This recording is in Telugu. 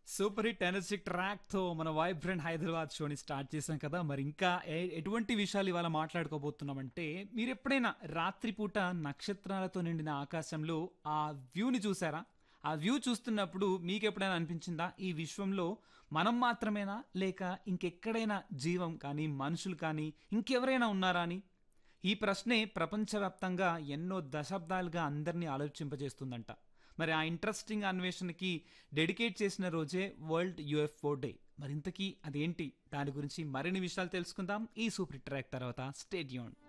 సూపర్ హిట్ ఎనర్జిక్ ట్రాక్ తో మన వైబ్రెంట్ హైదరాబాద్ షోని స్టార్ట్ చేశాం కదా మరి ఇంకా ఏ- ఎటువంటి విషయాలు ఇవాళ మాట్లాడుకోబోతున్నామంటే మీరు ఎప్పుడైనా రాత్రిపూట నక్షత్రాలతో నిండిన ఆకాశంలో ఆ వ్యూని చూసారా ఆ వ్యూ చూస్తున్నప్పుడు మీకు ఎప్పుడైనా అనిపించిందా ఈ విశ్వంలో మనం మాత్రమేనా లేక ఇంకెక్కడైనా జీవం కానీ మనుషులు కానీ ఇంకెవరైనా ఉన్నారా అని ఈ ప్రశ్నే ప్రపంచవ్యాప్తంగా ఎన్నో దశాబ్దాలుగా అందరినీ ఆలోచింపజేస్తుందంట మరి ఆ ఇంట్రెస్టింగ్ అన్వేషణకి డెడికేట్ చేసిన రోజే వరల్డ్ యుఎఫ్ఓ డే మరి ఇంతకీ అదేంటి దాని గురించి మరిన్ని విషయాలు తెలుసుకుందాం ఈ సూపర్ ట్రాక్ తర్వాత స్టేడియం